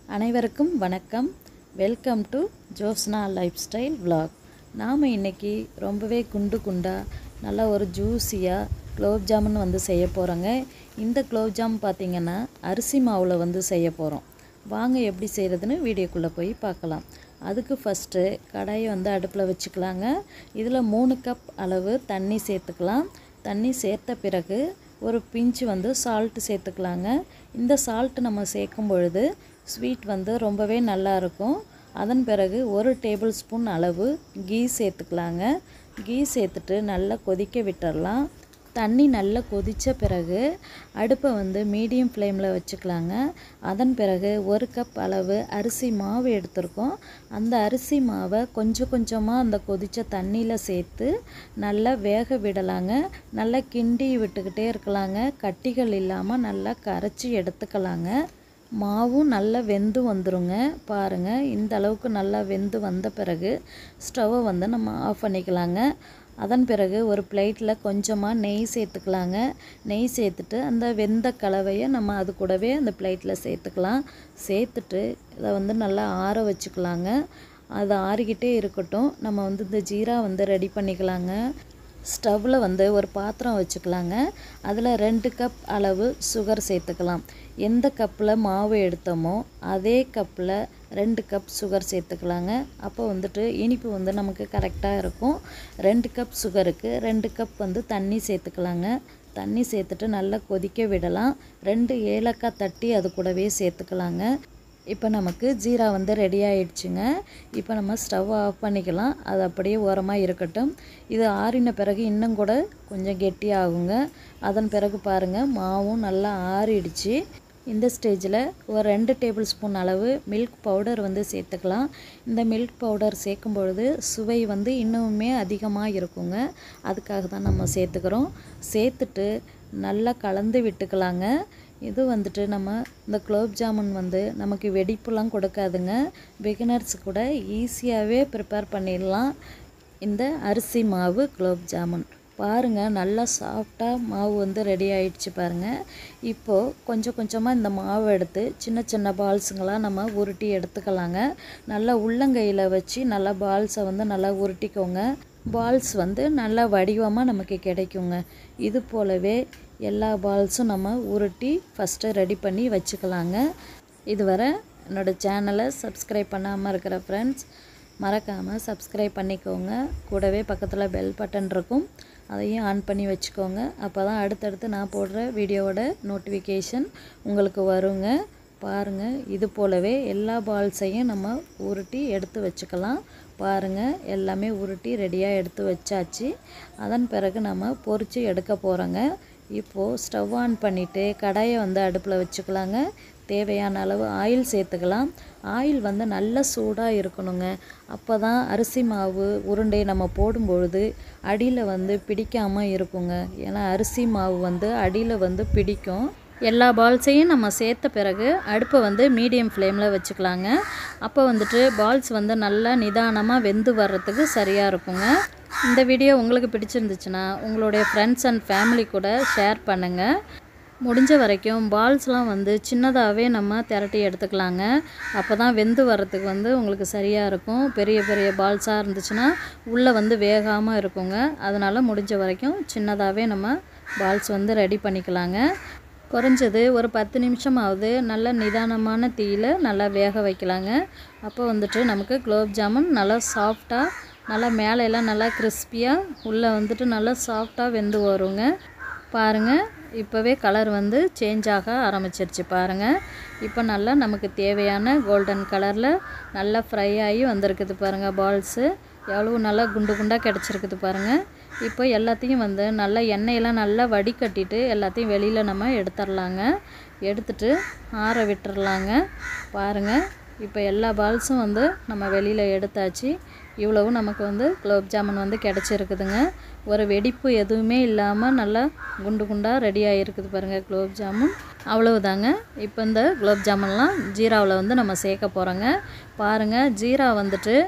அனைவருக்கும் வணக்கம் welcome to Josna lifestyle vlog நாம் இன்றைக்கி ரொம்பவே குண்டு குண்டாக நல்லா ஒரு ஜூஸியாக குலோப் ஜாமுன் வந்து செய்ய போகிறோங்க இந்த குலோப் ஜாம் பார்த்திங்கன்னா அரிசி மாவில் வந்து செய்ய போகிறோம் வாங்க எப்படி செய்கிறதுன்னு வீடியோக்குள்ளே போய் பார்க்கலாம் அதுக்கு ஃபஸ்ட்டு கடாயை வந்து அடுப்பில் வச்சுக்கலாங்க இதில் மூணு கப் அளவு தண்ணி சேர்த்துக்கலாம் தண்ணி சேர்த்த பிறகு ஒரு பிஞ்சு வந்து சால்ட்டு சேர்த்துக்கலாங்க இந்த சால்ட்டு நம்ம சேர்க்கும் பொழுது ஸ்வீட் வந்து ரொம்பவே நல்லா இருக்கும் அதன் பிறகு ஒரு டேபிள் ஸ்பூன் அளவு கீ சேர்த்துக்கலாங்க கீ சேர்த்துட்டு நல்லா கொதிக்க விட்டுறலாம் தண்ணி நல்லா கொதித்த பிறகு அடுப்பை வந்து மீடியம் ஃப்ளேமில் வச்சுக்கலாங்க அதன் பிறகு ஒரு கப் அளவு அரிசி மாவு எடுத்திருக்கோம் அந்த அரிசி மாவை கொஞ்சம் கொஞ்சமாக அந்த கொதித்த தண்ணியில் சேர்த்து நல்லா வேக விடலாங்க நல்லா கிண்டி விட்டுக்கிட்டே இருக்கலாங்க கட்டிகள் இல்லாமல் நல்லா கரைச்சி எடுத்துக்கலாங்க மாவும் நல்லா வெந்து வந்துருங்க பாருங்கள் இந்த அளவுக்கு நல்லா வெந்து வந்த பிறகு ஸ்டவ்வை வந்து நம்ம ஆஃப் பண்ணிக்கலாங்க அதன் பிறகு ஒரு பிளேட்டில் கொஞ்சமாக நெய் சேர்த்துக்கலாங்க நெய் சேர்த்துட்டு அந்த வெந்த கலவையை நம்ம அது கூடவே அந்த பிளேட்டில் சேர்த்துக்கலாம் சேர்த்துட்டு இதை வந்து நல்லா ஆற வச்சுக்கலாங்க அது ஆறிக்கிட்டே இருக்கட்டும் நம்ம வந்து இந்த ஜீரா வந்து ரெடி பண்ணிக்கலாங்க ஸ்டவ்வில் வந்து ஒரு பாத்திரம் வச்சுக்கலாங்க அதில் ரெண்டு கப் அளவு சுகர் சேர்த்துக்கலாம் எந்த கப்பில் மாவு எடுத்தோமோ அதே கப்பில் ரெண்டு கப் சுகர் சேர்த்துக்கலாங்க அப்போ வந்துட்டு இனிப்பு வந்து நமக்கு கரெக்டாக இருக்கும் ரெண்டு கப் சுகருக்கு ரெண்டு கப் வந்து தண்ணி சேர்த்துக்கலாங்க தண்ணி சேர்த்துட்டு நல்லா கொதிக்க விடலாம் ரெண்டு ஏலக்காய் தட்டி அது கூடவே சேர்த்துக்கலாங்க இப்போ நமக்கு ஜீரா வந்து ரெடி ஆயிடுச்சுங்க இப்போ நம்ம ஸ்டவ் ஆஃப் பண்ணிக்கலாம் அது அப்படியே ஓரமாக இருக்கட்டும் இது ஆறின பிறகு இன்னும் கூட கொஞ்சம் கெட்டியாகுங்க அதன் பிறகு பாருங்கள் மாவும் நல்லா ஆறிடுச்சு இந்த ஸ்டேஜில் ஒரு ரெண்டு டேபிள் ஸ்பூன் அளவு மில்க் பவுடர் வந்து சேர்த்துக்கலாம் இந்த மில்க் பவுடர் சேர்க்கும் பொழுது சுவை வந்து இன்னுமே அதிகமாக இருக்குங்க அதுக்காக தான் நம்ம சேர்த்துக்கிறோம் சேர்த்துட்டு நல்லா கலந்து விட்டுக்கலாங்க இது வந்துட்டு நம்ம இந்த குலோப் ஜாமுன் வந்து நமக்கு வெடிப்புலாம் கொடுக்காதுங்க பிகினர்ஸ் கூட ஈஸியாகவே ப்ரிப்பேர் பண்ணிடலாம் இந்த அரிசி மாவு குலோப் ஜாமுன் பாருங்கள் நல்லா சாஃப்டாக மாவு வந்து ரெடி ஆயிடுச்சு பாருங்கள் இப்போது கொஞ்சம் கொஞ்சமாக இந்த மாவு எடுத்து சின்ன சின்ன பால்ஸுங்களாம் நம்ம உருட்டி எடுத்துக்கலாங்க நல்லா உள்ளங்கையில் வச்சு நல்லா பால்ஸை வந்து நல்லா உருட்டிக்கோங்க பால்ஸ் வந்து நல்லா வடிவமாக நமக்கு கிடைக்குங்க இது போலவே எல்லா பால்ஸும் நம்ம உருட்டி ஃபஸ்ட்டு ரெடி பண்ணி வச்சுக்கலாங்க இதுவரை என்னோடய சேனலை சப்ஸ்கிரைப் பண்ணாமல் இருக்கிற ஃப்ரெண்ட்ஸ் மறக்காமல் சப்ஸ்கிரைப் பண்ணிக்கோங்க கூடவே பக்கத்தில் பெல் பட்டன் இருக்கும் அதையும் ஆன் பண்ணி வச்சுக்கோங்க அப்போ தான் அடுத்தடுத்து நான் போடுற வீடியோவோட நோட்டிஃபிகேஷன் உங்களுக்கு வருங்க பாருங்கள் இது போலவே எல்லா பால்ஸையும் நம்ம உருட்டி எடுத்து வச்சுக்கலாம் பாருங்கள் எல்லாமே உருட்டி ரெடியாக எடுத்து வச்சாச்சு அதன் பிறகு நம்ம பொரித்து எடுக்க போகிறோங்க இப்போது ஸ்டவ் ஆன் பண்ணிவிட்டு கடாயை வந்து அடுப்பில் வச்சுக்கலாங்க தேவையான அளவு ஆயில் சேர்த்துக்கலாம் ஆயில் வந்து நல்ல சூடாக இருக்கணுங்க அப்போ தான் அரிசி மாவு உருண்டை நம்ம போடும்பொழுது அடியில் வந்து பிடிக்காமல் இருக்குங்க ஏன்னா அரிசி மாவு வந்து அடியில் வந்து பிடிக்கும் எல்லா பால்ஸையும் நம்ம சேர்த்த பிறகு அடுப்பை வந்து மீடியம் ஃப்ளேமில் வச்சுக்கலாங்க அப்போ வந்துட்டு பால்ஸ் வந்து நல்லா நிதானமாக வெந்து வர்றதுக்கு சரியாக இருக்குங்க இந்த வீடியோ உங்களுக்கு பிடிச்சிருந்துச்சுன்னா உங்களுடைய ஃப்ரெண்ட்ஸ் அண்ட் ஃபேமிலி கூட ஷேர் பண்ணுங்கள் முடிஞ்ச வரைக்கும் பால்ஸ்லாம் வந்து சின்னதாகவே நம்ம திரட்டி எடுத்துக்கலாங்க அப்போ தான் வெந்து வர்றதுக்கு வந்து உங்களுக்கு சரியாக இருக்கும் பெரிய பெரிய பால்ஸாக இருந்துச்சுன்னா உள்ளே வந்து வேகாமல் இருக்குங்க அதனால் முடிஞ்ச வரைக்கும் சின்னதாகவே நம்ம பால்ஸ் வந்து ரெடி பண்ணிக்கலாங்க குறைஞ்சது ஒரு பத்து நிமிஷமாவது நல்ல நிதானமான தீயில் நல்லா வேக வைக்கலாங்க அப்போ வந்துட்டு நமக்கு குலோப் ஜாமுன் நல்லா சாஃப்டாக நல்லா மேலையெல்லாம் நல்லா கிறிஸ்பியாக உள்ளே வந்துட்டு நல்லா சாஃப்டாக வெந்து வருங்க பாருங்கள் இப்போவே கலர் வந்து சேஞ்ச் ஆக ஆரம்பிச்சிருச்சு பாருங்கள் இப்போ நல்லா நமக்கு தேவையான கோல்டன் கலரில் நல்லா ஃப்ரை ஆகி வந்திருக்குது பாருங்கள் பால்ஸு எவ்வளோ நல்லா குண்டு குண்டாக கிடச்சிருக்குது பாருங்கள் இப்போ எல்லாத்தையும் வந்து நல்லா எண்ணெயெல்லாம் நல்லா வடிகட்டிட்டு எல்லாத்தையும் வெளியில் நம்ம எடுத்துடலாங்க எடுத்துட்டு ஆற விட்டுறலாங்க பாருங்கள் இப்போ எல்லா பால்ஸும் வந்து நம்ம வெளியில் எடுத்தாச்சு இவ்வளவும் நமக்கு வந்து குலோப் ஜாமுன் வந்து கிடச்சிருக்குதுங்க ஒரு வெடிப்பு எதுவுமே இல்லாமல் நல்லா குண்டு குண்டாக ரெடி ஆகிருக்குது பாருங்கள் குலோப் ஜாமுன் அவ்வளவுதாங்க இப்போ இந்த குலோப் ஜாமுன்லாம் ஜீராவில் வந்து நம்ம சேர்க்க போகிறோங்க பாருங்கள் ஜீரா வந்துட்டு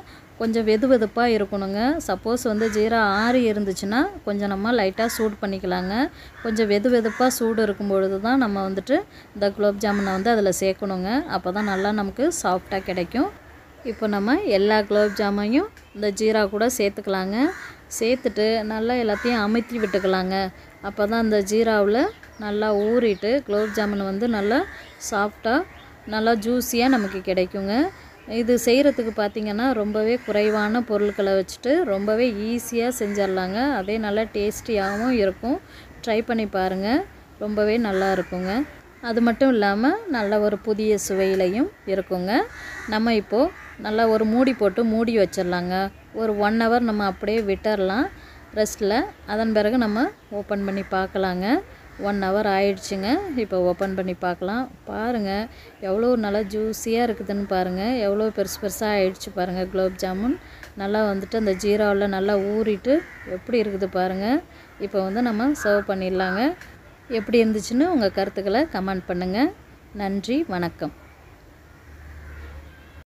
கொஞ்சம் வெது வெதுப்பாக இருக்கணுங்க சப்போஸ் வந்து ஜீரா ஆறி இருந்துச்சுன்னா கொஞ்சம் நம்ம லைட்டாக சூடு பண்ணிக்கலாங்க கொஞ்சம் வெது வெதுப்பாக சூடு இருக்கும் பொழுது தான் நம்ம வந்துட்டு இந்த குலோப் ஜாமுனை வந்து அதில் சேர்க்கணுங்க அப்போ தான் நல்லா நமக்கு சாஃப்டாக கிடைக்கும் இப்போ நம்ம எல்லா குலோப் ஜாமையும் இந்த ஜீரா கூட சேர்த்துக்கலாங்க சேர்த்துட்டு நல்லா எல்லாத்தையும் அமுத்தி விட்டுக்கலாங்க அப்போ தான் இந்த ஜீராவில் நல்லா ஊறிட்டு குலோப் ஜாமுன் வந்து நல்லா சாஃப்டாக நல்லா ஜூஸியாக நமக்கு கிடைக்குங்க இது செய்கிறதுக்கு பார்த்திங்கன்னா ரொம்பவே குறைவான பொருட்களை வச்சுட்டு ரொம்பவே ஈஸியாக செஞ்சிடலாங்க அதே நல்லா டேஸ்டியாகவும் இருக்கும் ட்ரை பண்ணி பாருங்கள் ரொம்பவே நல்லா இருக்குங்க அது மட்டும் இல்லாமல் நல்ல ஒரு புதிய சுவையிலையும் இருக்குங்க நம்ம இப்போது நல்லா ஒரு மூடி போட்டு மூடி வச்சிடலாங்க ஒரு ஒன் ஹவர் நம்ம அப்படியே விட்டுறலாம் ரெஸ்ட்டில் அதன் பிறகு நம்ம ஓப்பன் பண்ணி பார்க்கலாங்க ஒன் ஹவர் ஆயிடுச்சுங்க இப்போ ஓப்பன் பண்ணி பார்க்கலாம் பாருங்கள் எவ்வளோ நல்லா ஜூஸியாக இருக்குதுன்னு பாருங்கள் எவ்வளோ பெருசு பெருசாக ஆயிடுச்சு பாருங்கள் குலோப் ஜாமுன் நல்லா வந்துட்டு அந்த ஜீராவில் நல்லா ஊறிட்டு எப்படி இருக்குது பாருங்கள் இப்போ வந்து நம்ம சர்வ் பண்ணிடலாங்க எப்படி இருந்துச்சுன்னு உங்கள் கருத்துக்களை கமெண்ட் பண்ணுங்கள் நன்றி வணக்கம்